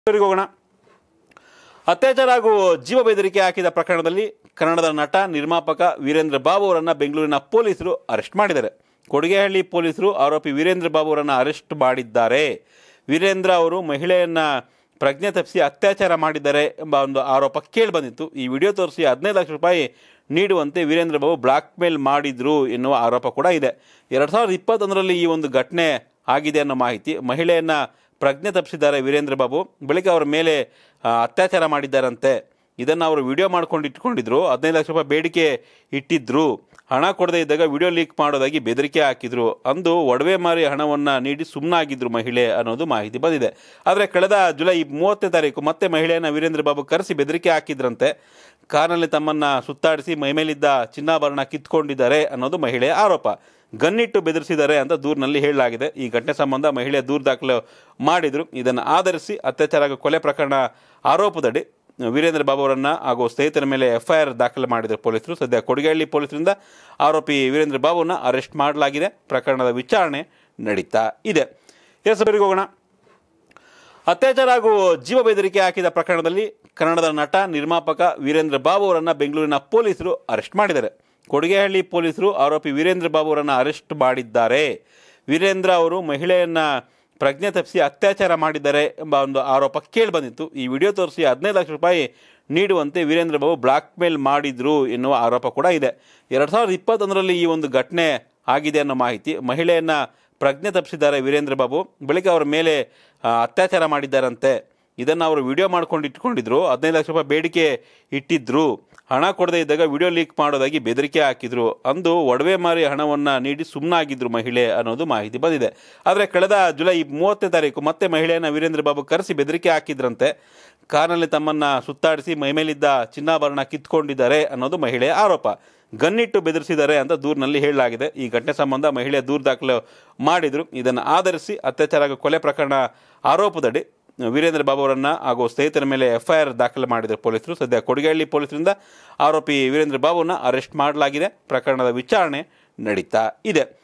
ಇವರಿಗೆ ಹೋಗೋಣ ಅತ್ಯಾಚಾರ ಹಾಗೂ ಜೀವ ಬೆದರಿಕೆ ಹಾಕಿದ ಪ್ರಕರಣದಲ್ಲಿ ಕನ್ನಡದ ನಟ ನಿರ್ಮಾಪಕ ವೀರೇಂದ್ರ ಬಾಬು ಅವರನ್ನು ಬೆಂಗಳೂರಿನ ಪೊಲೀಸರು ಅರೆಸ್ಟ್ ಮಾಡಿದ್ದಾರೆ ಕೊಡಿಗೆಹಳ್ಳಿ ಪೊಲೀಸರು ಆರೋಪಿ ವೀರೇಂದ್ರ ಬಾಬು ಅವರನ್ನು ಅರೆಸ್ಟ್ ಮಾಡಿದ್ದಾರೆ ವೀರೇಂದ್ರ ಅವರು ಮಹಿಳೆಯನ್ನ ಪ್ರಜ್ಞೆ ತಪ್ಪಿಸಿ ಅತ್ಯಾಚಾರ ಮಾಡಿದ್ದಾರೆ ಎಂಬ ಒಂದು ಆರೋಪ ಕೇಳಿಬಂದಿತ್ತು ಈ ವಿಡಿಯೋ ತೋರಿಸಿ ಹದಿನೈದು ಲಕ್ಷ ರೂಪಾಯಿ ನೀಡುವಂತೆ ವೀರೇಂದ್ರ ಬಾಬು ಬ್ಲಾಕ್ ಮೇಲ್ ಮಾಡಿದ್ರು ಎನ್ನುವ ಆರೋಪ ಕೂಡ ಇದೆ ಎರಡು ಸಾವಿರದ ಇಪ್ಪತ್ತೊಂದರಲ್ಲಿ ಈ ಒಂದು ಘಟನೆ ಆಗಿದೆ ಅನ್ನೋ ಮಾಹಿತಿ ಮಹಿಳೆಯನ್ನ ಪ್ರಜ್ಞೆ ತಪ್ಪಿಸಿದ್ದಾರೆ ವೀರೇಂದ್ರ ಬಾಬು ಬಳಿಕ ಅವರ ಮೇಲೆ ಆ, ಅತ್ಯಾಚಾರ ಮಾಡಿದ್ದಾರಂತೆ ಇದನ್ನು ಅವರು ವಿಡಿಯೋ ಮಾಡ್ಕೊಂಡು ಇಟ್ಕೊಂಡಿದ್ರು ಹದಿನೈದು ಲಕ್ಷ ರೂಪಾಯಿ ಬೇಡಿಕೆ ಇಟ್ಟಿದ್ರು ಹಣ ಕೊಡದೇ ಇದ್ದಾಗ ವಿಡಿಯೋ ಲೀಕ್ ಮಾಡೋದಾಗಿ ಬೆದರಿಕೆ ಹಾಕಿದ್ರು ಅಂದು ಒಡವೆ ಮಾರಿ ಹಣವನ್ನು ನೀಡಿ ಸುಮ್ಮನಾಗಿದ್ರು ಮಹಿಳೆ ಅನ್ನೋದು ಮಾಹಿತಿ ಬಂದಿದೆ ಆದರೆ ಕಳೆದ ಜುಲೈ ಮೂವತ್ತನೇ ತಾರೀಕು ಮತ್ತೆ ಮಹಿಳೆಯನ್ನು ವೀರೇಂದ್ರ ಬಾಬು ಕರೆಸಿ ಬೆದರಿಕೆ ಹಾಕಿದ್ರಂತೆ ಕಾರ್ನಲ್ಲಿ ತಮ್ಮನ್ನು ಸುತ್ತಾಡಿಸಿ ಮೈಮೇಲಿದ್ದ ಚಿನ್ನಾಭರಣ ಕಿತ್ಕೊಂಡಿದ್ದಾರೆ ಅನ್ನೋದು ಮಹಿಳೆಯ ಆರೋಪ ಗನ್ನಿಟ್ಟು ಬೆದರಿಸಿದ್ದಾರೆ ಅಂತ ದೂರಿನಲ್ಲಿ ಹೇಳಲಾಗಿದೆ ಈ ಘಟನೆ ಸಂಬಂಧ ಮಹಿಳೆ ದೂರು ದಾಖಲು ಮಾಡಿದ್ರು ಇದನ್ನು ಆಧರಿಸಿ ಅತ್ಯಾಚಾರ ಹಾಗೂ ಕೊಲೆ ಪ್ರಕರಣ ಆರೋಪದಡಿ ವೀರೇಂದ್ರ ಬಾಬು ಅವರನ್ನು ಹಾಗೂ ಸ್ನೇಹಿತರ ಮೇಲೆ ಎಫ್ಐಆರ್ ದಾಖಲು ಮಾಡಿದರು ಪೊಲೀಸರು ಸದ್ಯ ಕೊಡಗಹಳ್ಳಿ ಪೊಲೀಸರಿಂದ ಆರೋಪಿ ವೀರೇಂದ್ರ ಬಾಬುನ ಅರೆಸ್ಟ್ ಮಾಡಲಾಗಿದೆ ಪ್ರಕರಣದ ವಿಚಾರಣೆ ನಡೀತಾ ಇದೆ ಎಸ್ ಸಭೆಗೆ ಹೋಗೋಣ ಅತ್ಯಾಚಾರ ಹಾಗೂ ಜೀವ ಬೆದರಿಕೆ ಹಾಕಿದ ಪ್ರಕರಣದಲ್ಲಿ ಕನ್ನಡದ ನಟ ನಿರ್ಮಾಪಕ ವೀರೇಂದ್ರ ಬಾಬು ಅವರನ್ನು ಬೆಂಗಳೂರಿನ ಪೊಲೀಸರು ಅರೆಸ್ಟ್ ಮಾಡಿದ್ದಾರೆ ಕೊಡಿಗೆಹಳ್ಳಿ ಪೊಲೀಸರು ಆರೋಪಿ ವೀರೇಂದ್ರ ಬಾಬು ಅವರನ್ನು ಅರೆಸ್ಟ್ ಮಾಡಿದ್ದಾರೆ ವೀರೇಂದ್ರ ಅವರು ಮಹಿಳೆಯನ್ನ ಪ್ರಜ್ಞೆ ತಪ್ಪಿಸಿ ಅತ್ಯಾಚಾರ ಮಾಡಿದ್ದಾರೆ ಎಂಬ ಒಂದು ಆರೋಪ ಕೇಳಿಬಂದಿತ್ತು ಈ ವಿಡಿಯೋ ತೋರಿಸಿ ಹದಿನೈದು ಲಕ್ಷ ರೂಪಾಯಿ ನೀಡುವಂತೆ ವೀರೇಂದ್ರ ಬಾಬು ಬ್ಲಾಕ್ ಮೇಲ್ ಮಾಡಿದ್ರು ಎನ್ನುವ ಆರೋಪ ಕೂಡ ಇದೆ ಎರಡು ಸಾವಿರದ ಇಪ್ಪತ್ತೊಂದರಲ್ಲಿ ಈ ಒಂದು ಘಟನೆ ಆಗಿದೆ ಅನ್ನೋ ಮಾಹಿತಿ ಮಹಿಳೆಯನ್ನ ಪ್ರಜ್ಞೆ ತಪ್ಪಿಸಿದ್ದಾರೆ ವೀರೇಂದ್ರ ಬಾಬು ಬಳಿಕ ಅವರ ಮೇಲೆ ಆ, ಅತ್ಯಾಚಾರ ಮಾಡಿದ್ದಾರಂತೆ ಇದನ್ನು ಅವರು ವಿಡಿಯೋ ಮಾಡ್ಕೊಂಡು ಇಟ್ಕೊಂಡಿದ್ರು ಹದಿನೈದು ಲಕ್ಷ ರೂಪಾಯಿ ಬೇಡಿಕೆ ಇಟ್ಟಿದ್ರು ಹಣ ಕೊಡದೇ ಇದ್ದಾಗ ವಿಡಿಯೋ ಲೀಕ್ ಮಾಡೋದಾಗಿ ಬೆದರಿಕೆ ಹಾಕಿದ್ರು ಅಂದು ಒಡವೆ ಮಾರಿ ಹಣವನ್ನು ನೀಡಿ ಸುಮ್ಮನಾಗಿದ್ರು ಮಹಿಳೆ ಅನ್ನೋದು ಮಾಹಿತಿ ಬಂದಿದೆ ಆದರೆ ಕಳೆದ ಜುಲೈ ಮೂವತ್ತನೇ ತಾರೀಕು ಮತ್ತೆ ಮಹಿಳೆಯನ್ನು ವೀರೇಂದ್ರ ಬಾಬು ಕರೆಸಿ ಬೆದರಿಕೆ ಹಾಕಿದ್ರಂತೆ ಕಾರ್ನಲ್ಲಿ ತಮ್ಮನ್ನು ಸುತ್ತಾಡಿಸಿ ಮೈಮೇಲಿದ್ದ ಚಿನ್ನಾಭರಣ ಕಿತ್ಕೊಂಡಿದ್ದಾರೆ ಅನ್ನೋದು ಮಹಿಳೆಯ ಆರೋಪ ಗನ್ನಿಟ್ಟು ಬೆದರಿಸಿದ್ದಾರೆ ಅಂತ ದೂರಿನಲ್ಲಿ ಹೇಳಲಾಗಿದೆ ಈ ಘಟನೆ ಸಂಬಂಧ ಮಹಿಳೆ ದೂರು ದಾಖಲು ಮಾಡಿದ್ರು ಇದನ್ನು ಆಧರಿಸಿ ಅತ್ಯಾಚಾರ ಹಾಗೂ ಕೊಲೆ ಪ್ರಕರಣ ಆರೋಪದಡಿ ವೀರೇಂದ್ರ ಬಾಬು ಅವರನ್ನು ಹಾಗೂ ಸ್ನೇಹಿತರ ಮೇಲೆ ಎಫ್ಐಆರ್ ದಾಖಲು ಮಾಡಿದರು ಪೊಲೀಸರು ಸದ್ಯ ಕೊಡಗಹಳ್ಳಿ ಪೊಲೀಸರಿಂದ ಆರೋಪಿ ವೀರೇಂದ್ರ ಬಾಬುನ ಅರೆಸ್ಟ್ ಮಾಡಲಾಗಿದೆ ಪ್ರಕರಣದ ವಿಚಾರಣೆ ನಡೀತಾ ಇದೆ